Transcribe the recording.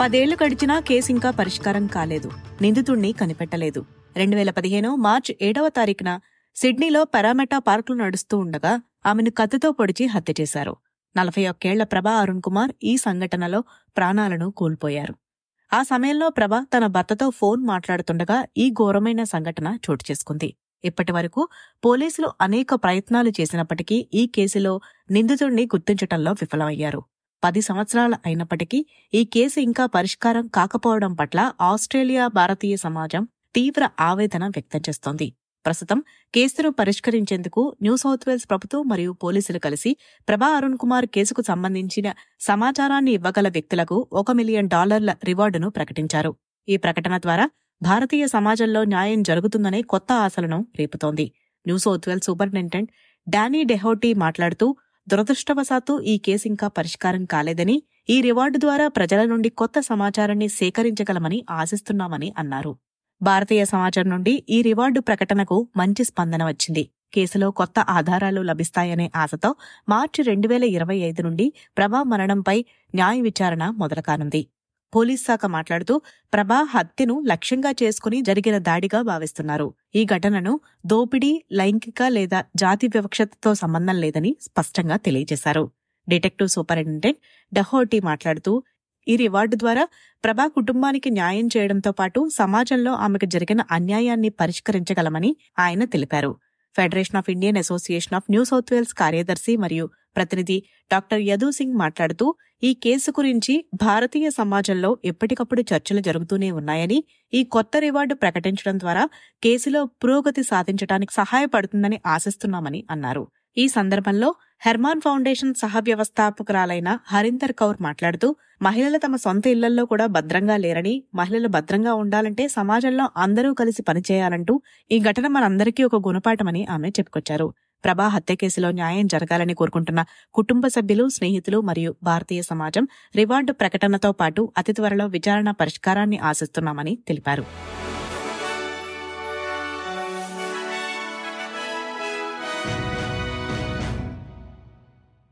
పదేళ్లు గడిచినా కేసు ఇంకా పరిష్కారం కాలేదు నిందితుణ్ణి కనిపెట్టలేదు రెండు వేల పదిహేను మార్చి ఏడవ తారీఖున సిడ్నీలో పెరామెటా పార్కులు నడుస్తూ ఉండగా ఆమెను కత్తితో పొడిచి హత్య చేశారు నలభై ఒక్కేళ్ల ప్రభా అరుణ్ కుమార్ ఈ సంఘటనలో ప్రాణాలను కోల్పోయారు ఆ సమయంలో ప్రభ తన భర్తతో ఫోన్ మాట్లాడుతుండగా ఈ ఘోరమైన సంఘటన చోటు చేసుకుంది ఇప్పటి వరకు పోలీసులు అనేక ప్రయత్నాలు చేసినప్పటికీ ఈ కేసులో నిందితుడిని గుర్తించటంలో విఫలమయ్యారు పది సంవత్సరాలు అయినప్పటికీ ఈ కేసు ఇంకా పరిష్కారం కాకపోవడం పట్ల ఆస్ట్రేలియా భారతీయ సమాజం తీవ్ర ఆవేదన వ్యక్తం చేస్తోంది ప్రస్తుతం కేసును పరిష్కరించేందుకు న్యూ సౌత్ వేల్స్ ప్రభుత్వం మరియు పోలీసులు కలిసి ప్రభా అరుణ్ కుమార్ కేసుకు సంబంధించిన సమాచారాన్ని ఇవ్వగల వ్యక్తులకు ఒక మిలియన్ డాలర్ల రివార్డును ప్రకటించారు ఈ ప్రకటన ద్వారా భారతీయ సమాజంలో న్యాయం జరుగుతుందనే కొత్త ఆశలను రేపుతోంది New South Wales superintendent Danny డెహోటీ మాట్లాడుతూ దురదృష్టవశాత్తు ఈ కేసు ఇంకా పరిష్కారం కాలేదని ఈ రివార్డు ద్వారా ప్రజల నుండి కొత్త సమాచారాన్ని సేకరించగలమని ఆశిస్తున్నామని అన్నారు భారతీయ సమాజం నుండి ఈ రివార్డు ప్రకటనకు మంచి స్పందన వచ్చింది కేసులో కొత్త ఆధారాలు లభిస్తాయనే ఆశతో మార్చి రెండు వేల ఇరవై ఐదు నుండి ప్రభా మరణంపై న్యాయ విచారణ మొదలుకానుంది పోలీస్ శాఖ మాట్లాడుతూ ప్రభా హత్యను లక్ష్యంగా చేసుకుని జరిగిన దాడిగా భావిస్తున్నారు ఈ ఘటనను దోపిడీ లైంగిక లేదా జాతి వివక్షతతో సంబంధం లేదని స్పష్టంగా తెలియజేశారు డిటెక్టివ్ సూపరింటెండెంట్ డహోటీ మాట్లాడుతూ ఈ రివార్డు ద్వారా ప్రభా కుటుంబానికి న్యాయం చేయడంతో పాటు సమాజంలో ఆమెకు జరిగిన అన్యాయాన్ని పరిష్కరించగలమని ఆయన తెలిపారు federation of Indian association of New South Wales కార్యదర్శి మరియు ప్రతినిధి డాక్టర్ యదు సింగ్ మాట్లాడుతూ ఈ కేసు గురించి భారతీయ సమాజంలో ఎప్పటికప్పుడు చర్చలు జరుగుతూనే ఉన్నాయని ఈ కొత్త రివార్డు ప్రకటించడం ద్వారా కేసులో పురోగతి సాధించడానికి సహాయపడుతుందని ఆశిస్తున్నామని అన్నారు ఈ సందర్భంలో హెర్మాన్ ఫౌండేషన్ సహ వ్యవస్థాపకురాలైన హరీందర్ కౌర్ మాట్లాడుతూ మహిళలు తమ సొంత ఇళ్లలో కూడా భద్రంగా లేరని మహిళలు భద్రంగా ఉండాలంటే సమాజంలో అందరూ కలిసి పనిచేయాలంటూ ఈ ఘటన మనందరికీ ఒక గుణపాఠమని ఆమె చెప్పుకొచ్చారు ప్రభా హత్య కేసులో న్యాయం జరగాలని కోరుకుంటున్న కుటుంబ సభ్యులు స్నేహితులు మరియు భారతీయ సమాజం రివార్డు ప్రకటనతో పాటు అతి త్వరలో విచారణ పరిష్కారాన్ని ఆశిస్తున్నామని తెలిపారు